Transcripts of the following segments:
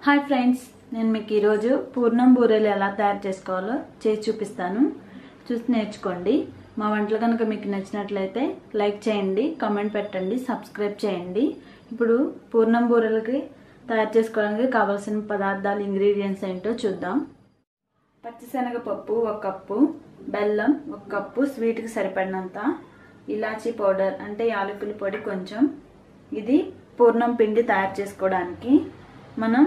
hi friends నేను మీకు ఈరోజు పూర్ణం బూరెలు ఎలా తయారు చేసుకోవాలో చేసి చూపిస్తాను చూసి నేర్చుకోండి మా వంటలు కనుక మీకు నచ్చినట్లయితే లైక్ చేయండి కామెంట్ పెట్టండి సబ్స్క్రైబ్ చేయండి ఇప్పుడు పూర్ణం బూరెలకి తయారు చేసుకోవడానికి కావాల్సిన పదార్థాలు ఇంగ్రీడియంట్స్ ఏంటో చూద్దాం పచ్చిశనగపప్పు ఒక కప్పు బెల్లం ఒక కప్పు స్వీట్కి సరిపడినంత ఇలాచీ పౌడర్ అంటే యాలకుల పొడి కొంచెం ఇది పూర్ణం పిండి తయారు చేసుకోవడానికి మనం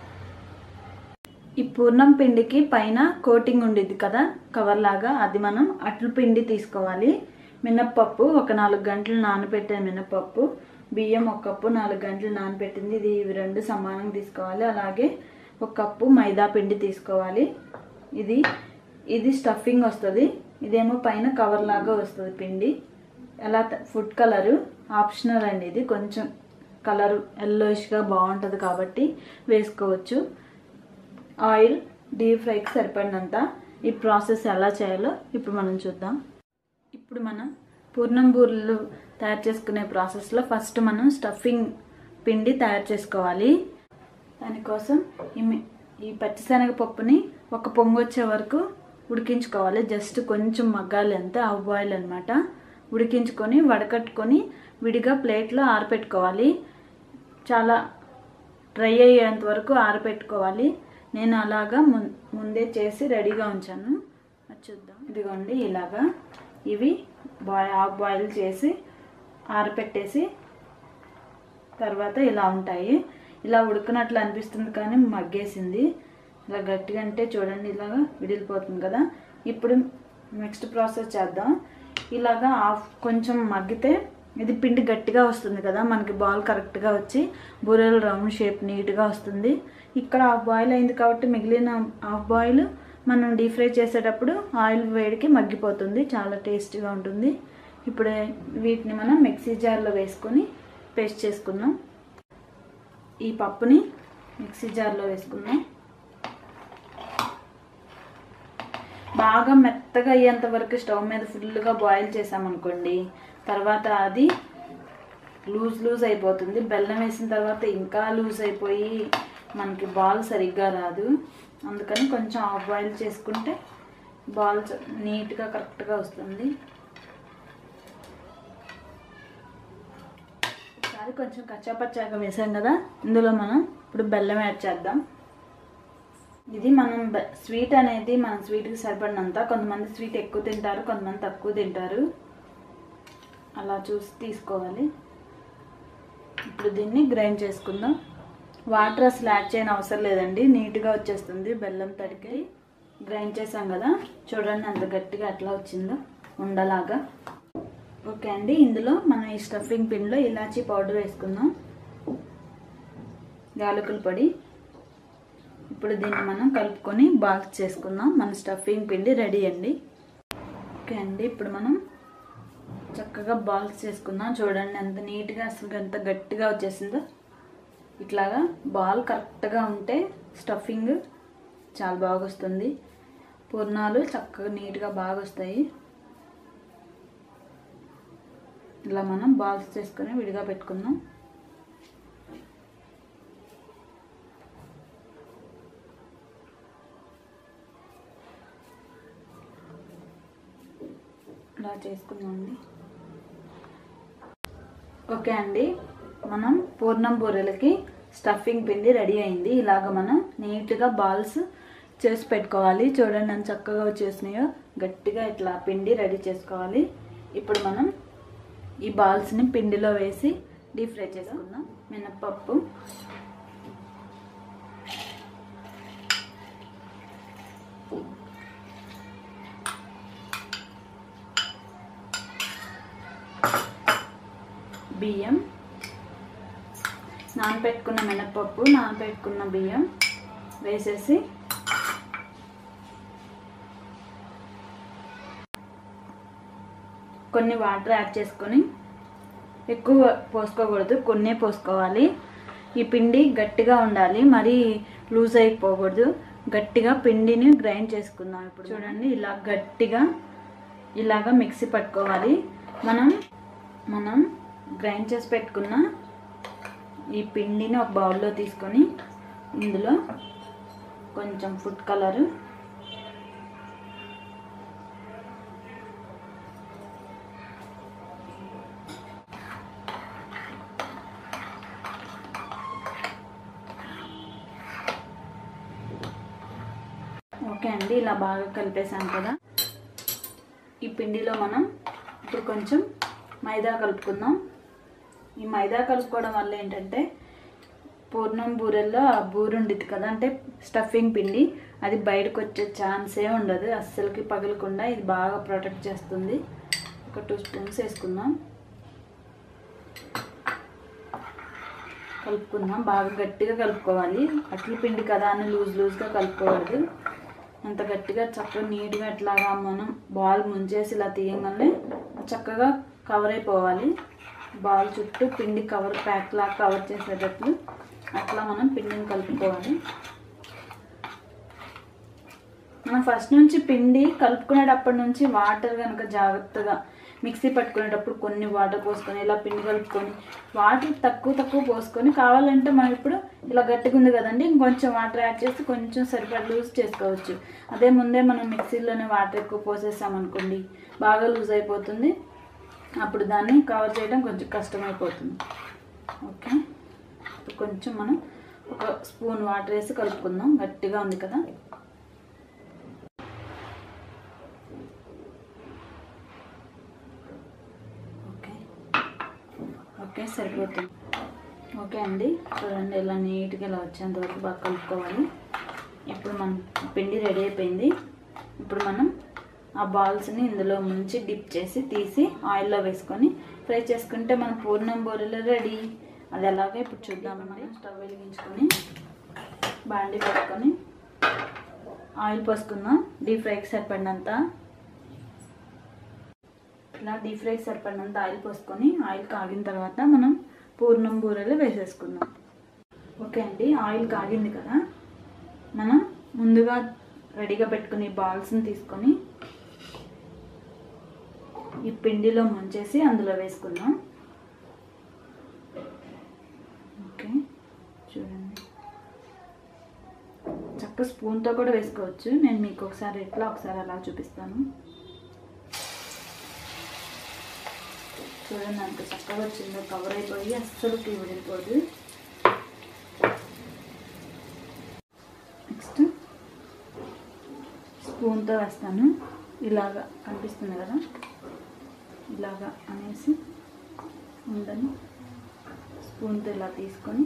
ఈ పూర్ణం పిండికి పైన కోటింగ్ ఉండేది కదా కవర్ లాగా అది మనం అట్లు పిండి తీసుకోవాలి మినప్పప్పు ఒక నాలుగు గంటలు నానబెట్టిన మినప్పప్పు బియ్యం ఒక కప్పు నాలుగు గంటలు నానబెట్టింది ఇది ఇవి రెండు సమానంగా తీసుకోవాలి అలాగే ఒక కప్పు మైదా పిండి తీసుకోవాలి ఇది ఇది స్టఫింగ్ వస్తుంది ఇదేమో పైన కవర్ లాగా వస్తుంది పిండి ఎలా ఫుడ్ కలరు ఆప్షనల్ అండి ఇది కొంచెం కలర్ ఎల్లోయిష్గా బాగుంటుంది కాబట్టి వేసుకోవచ్చు ఆయిల్ డీప్ ఫ్రైకి సరిపడినంత ఈ ప్రాసెస్ ఎలా చేయాలో ఇప్పుడు మనం చూద్దాం ఇప్పుడు మనం పూర్ణం బూరెలు తయారు చేసుకునే ప్రాసెస్లో ఫస్ట్ మనం స్టఫింగ్ పిండి తయారు చేసుకోవాలి దానికోసం ఈ మి- ఈ పచ్చిశనగపప్పుని ఒక పొంగు వచ్చే వరకు ఉడికించుకోవాలి జస్ట్ కొంచెం మగ్గాలి అంతే హాఫ్ బాయిల్ అనమాట ఉడికించుకొని వడకట్టుకొని విడిగా ప్లేట్లో ఆరపెట్టుకోవాలి చాలా డ్రై అయ్యేంత వరకు ఆరపెట్టుకోవాలి నేను అలాగా ముం- ముందే చేసి రెడీగా ఉంచాను అది చూద్దాం ఇదిగోండి ఇలాగా ఇవి బాయ్ హాఫ్ బాయిల్ చేసి ఆరపెట్టేసి తర్వాత ఇలా ఉంటాయి ఇలా ఉడికినట్లు అనిపిస్తుంది కానీ మగ్గేసింది ఇలా గట్టిగా అంటే చూడండి ఇలాగా విడిలిపోతుంది కదా ఇప్పుడు నెక్స్ట్ ప్రాసెస్ చేద్దాం ఇలాగా ఆఫ్ కొంచెం మగ్గితే ఇది పిండి గట్టిగా వస్తుంది కదా మనకి బాల్ కరెక్ట్గా వచ్చి బూరెలు రౌండ్ షేప్ నీట్గా వస్తుంది ఇక్కడ హాఫ్ బాయిల్ అయింది కాబట్టి మిగిలిన హాఫ్ బాయిల్ మనం డీప్ ఫ్రై చేసేటప్పుడు ఆయిల్ వేడికి మగ్గిపోతుంది చాలా టేస్టీగా ఉంటుంది ఇప్పుడు వీటిని మనం మిక్సీ జార్లో వేసుకొని పేస్ట్ చేసుకుందాం ఈ పప్పుని మిక్సీ జార్లో వేసుకుందాం బాగా మెత్తగా అయ్యేంత వరకు స్టవ్ మీద ఫుల్గా బాయిల్ చేసామనుకోండి తర్వాత అది లూజ్ లూజ్ అయిపోతుంది బెల్లం వేసిన తర్వాత ఇంకా లూజ్ అయిపోయి మనకి బాల్ సరిగ్గా రాదు అందుకని కొంచెం ఆఫ్ బాయిల్ చేసుకుంటే బాల్ చ- నీట్గా కరెక్ట్గా వస్తుంది ఒకసారి కొంచెం కచ్చాపచ్చాగా వేసాం కదా ఇందులో మనం ఇప్పుడు బెల్లం యాడ్ చేద్దాం ఇది మనం బె- స్వీట్ అనేది మనం స్వీట్కి సరిపడినంత కొంతమంది స్వీట్ ఎక్కువ తింటారు కొంతమంది తక్కువ తింటారు అలా చూసి తీసుకోవాలి ఇప్పుడు దీన్ని గ్రైండ్ చేసుకుందాం వాటర్ అసలు యాడ్ చేయని అవసరం లేదండి నీట్గా వచ్చేస్తుంది బెల్లం తడికి గ్రైండ్ చేసాం కదా చూడండి అంత గట్టిగా ఎట్లా వచ్చిందో ఉండలాగా ఓకే అండి ఇందులో మనం ఈ స్టఫింగ్ పిన్లో ఇలాచీ పౌడర్ వేసుకుందాం యాలకుల పొడి ఇప్పుడు దీన్ని మనం కలుపుకొని బాక్స్ చేసుకుందాం మన స్టఫింగ్ పిండి రెడీ అండి ఓకే అండి ఇప్పుడు మనం చక్కగా బాల్స్ చేసుకుందాం చూడండి ఎంత నీట్గా అసలు ఎంత గట్టిగా వచ్చేసిందో ఇట్లాగా బాల్ కరెక్ట్గా ఉంటే స్టఫింగ్ చాలా బాగా వస్తుంది పూర్ణాలు చక్కగా నీట్గా బాగా వస్తాయి ఇలా మనం బాల్స్ చేసుకొని విడిగా పెట్టుకుందాం ఇలా చేసుకుందామండి ఓకే అండి మనం పూర్ణం బూరెలకి స్టఫింగ్ పిండి రెడీ అయింది ఇలాగ మనం నీట్గా బాల్స్ చేసి పెట్టుకోవాలి చూడండి ఎంత చక్కగా వచ్చేసినాయో గట్టిగా ఇట్లా పిండి రెడీ చేసుకోవాలి ఇప్పుడు మనం ఈ బాల్స్ని పిండిలో వేసి డీప్ ఫ్రై చేసుకుందాం మినప్పప్పు బియ్యం నానబెట్టుకున్న మినపప్పు నానబెట్టుకున్న బియ్యం వేసేసి కొన్ని వాటర్ యాడ్ చేసుకొని ఎక్కువ పోసుకోకూడదు కొన్నే పోసుకోవాలి ఈ పిండి గట్టిగా ఉండాలి మరీ లూజ్ అయిపోకూడదు గట్టిగా పిండిని గ్రైండ్ చేసుకుందాం ఇప్పుడు చూడండి ఇలా గట్టిగా ఇలాగా మిక్సీ పట్టుకోవాలి మనం మనం గ్రైండ్ చేసి పెట్టుకున్న ఈ పిండిని ఒక బౌల్లో తీసుకొని ఇందులో కొంచెం ఫుడ్ కలరు ఓకే అండి ఇలా బాగా కలిపేసాం కదా ఈ పిండిలో మనం ఇప్పుడు కొంచెం మైదా కలుపుకుందాం ఈ మైదా కలుపుకోవడం వల్ల ఏంటంటే పూర్ణం బూరెల్లో ఆ బూరు ఉండిద్ది కదా అంటే స్టఫింగ్ పిండి అది బయటకు వచ్చే ఛాన్సే ఉండదు అస్సలకి పగలకుండా ఇది బాగా ప్రొటెక్ట్ చేస్తుంది ఒక టూ స్పూన్స్ వేసుకుందాం కలుపుకుందాం బాగా గట్టిగా కలుపుకోవాలి అట్ల పిండి కదా అని లూజ్ లూజ్గా కలుపుకోవద్దు అంత గట్టిగా చక్కగా నీట్గా ఎట్లాగా మనం బాల్ ముంచేసి ఇలా తీయగానే చక్కగా కవర్ అయిపోవాలి బాల్ చుట్టూ పిండి కవర్ ప్యాక్ లాగా కవర్ చేసేటట్లు అట్లా మనం పిండిని కలుపుకోవాలి మనం ఫస్ట్ నుంచి పిండి కలుపుకునేటప్పటి నుంచి వాటర్ కనుక జాగ్రత్తగా మిక్సీ పట్టుకునేటప్పుడు కొన్ని వాటర్ పోసుకొని ఇలా పిండి కలుపుకొని వాటర్ తక్కువ తక్కువ పోసుకొని కావాలంటే మనం ఇప్పుడు ఇలా గట్టిగా ఉంది కదండి ఇంకొంచెం వాటర్ యాడ్ చేసి కొంచెం సరిపడా లూజ్ చేసుకోవచ్చు అదే ముందే మనం మిక్సీలోనే వాటర్ ఎక్కువ పోసేసామనుకోండి బాగా లూజ్ అయిపోతుంది అప్పుడు దాన్ని కవర్ చేయడం కొంచెం కష్టమైపోతుంది ఓకే ఇప్పుడు కొంచెం మనం ఒక స్పూన్ వాటర్ వేసి కలుపుకుందాం గట్టిగా ఉంది కదా ఓకే ఓకే సరిపోతుంది ఓకే అండి చూడండి ఇలా నీట్గా ఇలా వచ్చేంత వరకు బాగా కలుపుకోవాలి ఇప్పుడు మనం పిండి రెడీ అయిపోయింది ఇప్పుడు మనం ఆ బాల్స్ని ఇందులో ముంచి డిప్ చేసి తీసి ఆయిల్లో వేసుకొని ఫ్రై చేసుకుంటే మన పూర్ణం బూరెలు రెడీ అది ఎలాగో ఇప్పుడు చూద్దామండి స్టవ్ వెలిగించుకొని బాండి పెట్టుకొని ఆయిల్ పోసుకుందాం డీప్ ఫ్రైకి సరిపడినంత ఇలా డీప్ ఫ్రైకి సరిపడినంత ఆయిల్ పోసుకొని ఆయిల్ కాగిన తర్వాత మనం పూర్ణం బూరెలు వేసేసుకుందాం ఓకే అండి ఆయిల్ కాగింది కదా మనం ముందుగా రెడీగా పెట్టుకుని బాల్స్ని తీసుకొని ఈ పిండిలో ముంచేసి అందులో వేసుకుందాం ఓకే చూడండి చక్క స్పూన్తో కూడా వేసుకోవచ్చు నేను మీకు ఒకసారి ఎట్లా ఒకసారి అలా చూపిస్తాను చూడండి అంత చక్కగా వచ్చిందో కవర్ అయిపోయి అస్సలు విడిపోదు నెక్స్ట్ స్పూన్తో వేస్తాను ఇలాగా కనిపిస్తుంది కదా ఇలాగా అనేసి ఉండని స్పూన్తో ఇలా తీసుకొని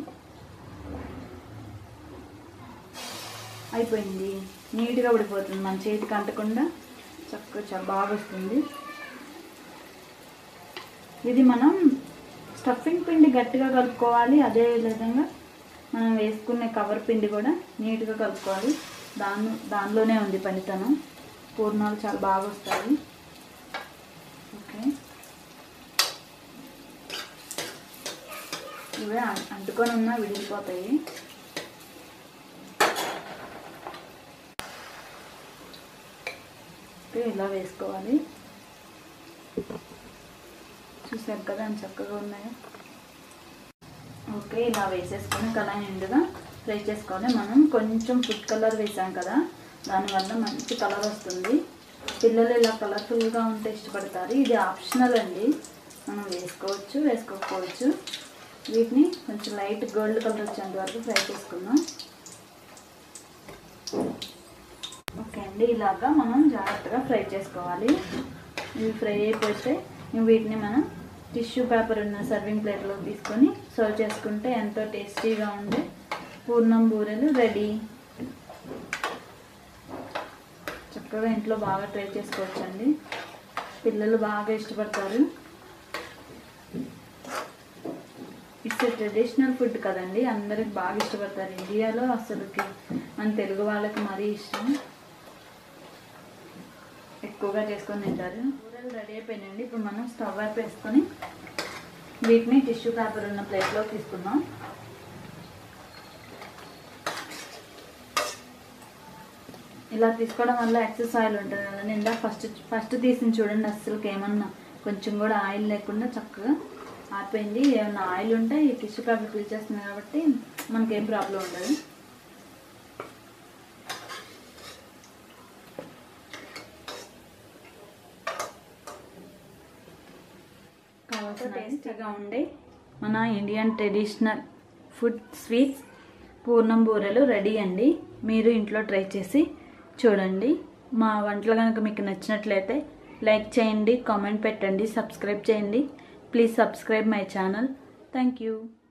అయిపోయింది నీట్గా ఉడిపోతుంది మన చేతికి అంటకుండా చక్కగా చాలా బాగా వస్తుంది ఇది మనం స్టఫింగ్ పిండి గట్టిగా కలుపుకోవాలి అదే విధంగా మనం వేసుకునే కవర్ పిండి కూడా నీట్గా కలుపుకోవాలి దాని దానిలోనే ఉంది పనితనం పూర్ణాలు చాలా బాగా వస్తాయి ఓకే ఇవే అం- అంటుకొని ఉన్నా విడిగిపోతాయి ఓకే ఇలా వేసుకోవాలి చూసారు కదా అని చక్కగా ఉన్నాయో ఓకే ఇలా వేసేసుకొని కళాయి నిండుగా ఫ్రై చేసుకోవాలి మనం కొంచెం ఫుడ్ కలర్ వేసాం కదా దానివల్ల మంచి కలర్ వస్తుంది పిల్లలు ఇలా కలర్ఫుల్గా ఉంటే ఇష్టపడతారు ఇది ఆప్షనల్ అండి మనం వేసుకోవచ్చు వేసుకోకపోవచ్చు వీటిని కొంచెం లైట్ గోల్డ్ కలర్ వచ్చేంత వరకు ఫ్రై చేసుకుందాం ఓకే అండి ఇలాగా మనం జాగ్రత్తగా ఫ్రై చేసుకోవాలి ఇవి ఫ్రై అయిపోతే వీటిని మనం టిష్యూ పేపర్ ఉన్న సర్వింగ్ ప్లేట్లో తీసుకొని సర్వ్ చేసుకుంటే ఎంతో టేస్టీగా ఉండే పూర్ణం బూరెలు రెడీ చక్కగా ఇంట్లో బాగా ట్రై చేసుకోవచ్చండి పిల్లలు బాగా ఇష్టపడతారు ఇట్స్ ట్రెడిషనల్ ఫుడ్ కదండి అందరికి బాగా ఇష్టపడతారు ఇండియాలో అసలుకి మన తెలుగు వాళ్ళకి మరీ ఇష్టం ఎక్కువగా చేసుకొని తింటారు కూరలు రెడీ అయిపోయినాయండి ఇప్పుడు మనం స్టవ్ వైపు వేసుకొని వీటిని టిష్యూ పేపర్ ఉన్న ప్లేట్లో తీసుకుందాం ఇలా తీసుకోవడం వల్ల ఎక్సెస్ ఆయిల్ ఉంటుంది కదా నిండా ఫస్ట్ ఫస్ట్ తీసిన చూడండి అస్సలకి ఏమన్నా కొంచెం కూడా ఆయిల్ లేకుండా చక్కగా ఆరిపోయింది ఏమన్నా ఆయిల్ ఉంటే ఈ టిష్యూ పేపర్ పీల్చేస్తుంది కాబట్టి మనకేం ప్రాబ్లం ఉండదు కావాల్సిన టేస్టీగా ఉండే మన ఇండియన్ ట్రెడిషనల్ ఫుడ్ స్వీట్స్ పూర్ణం బూరెలు రెడీ అండి మీరు ఇంట్లో ట్రై చేసి చూడండి మా వంటలు కనుక మీకు నచ్చినట్లయితే లైక్ చేయండి కామెంట్ పెట్టండి సబ్స్క్రైబ్ చేయండి please subscribe my channel thank you